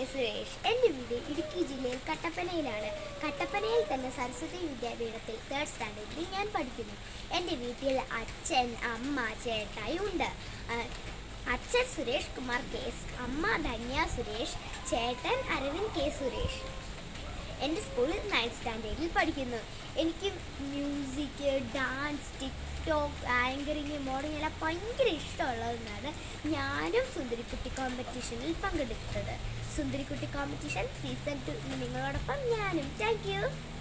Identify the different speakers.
Speaker 1: സുരേഷ് എൻ്റെ വീട് ഇടുക്കി ജില്ലയിൽ കട്ടപ്പനയിലാണ് കട്ടപ്പനയിൽ തന്നെ സരസ്വതി വിദ്യാപീഠത്തിൽ തേർഡ് സ്റ്റാൻഡേർഡിൽ ഞാൻ പഠിക്കുന്നു എൻ്റെ വീട്ടിൽ അച്ഛൻ അമ്മ ചേട്ടായി ഉണ്ട് ആ, അച്ഛൻ സുരേഷ് കുമാർ കേസ് അമ്മ ധന്യ സുരേഷ് ചേട്ടൻ അരവിന്ദ് കെ സുരേഷ് എൻ്റെ സ്കൂളിൽ നയൻത് സ്റ്റാൻഡേർഡിൽ പഠിക്കുന്നു എനിക്ക് music dance TikTok anchoring modelling എല്ലാം ഭയങ്കര ഇഷ്ടമുള്ളതെന്നാണ് ഞാനും സുന്ദരിക്കുട്ടി കോമ്പറ്റീഷനിൽ പങ്കെടുത്തത് സുന്ദരിക്കുട്ടി കോമ്പറ്റീഷൻ സീസൺ ടു നിങ്ങളോടൊപ്പം ഞാനും താങ്ക് യു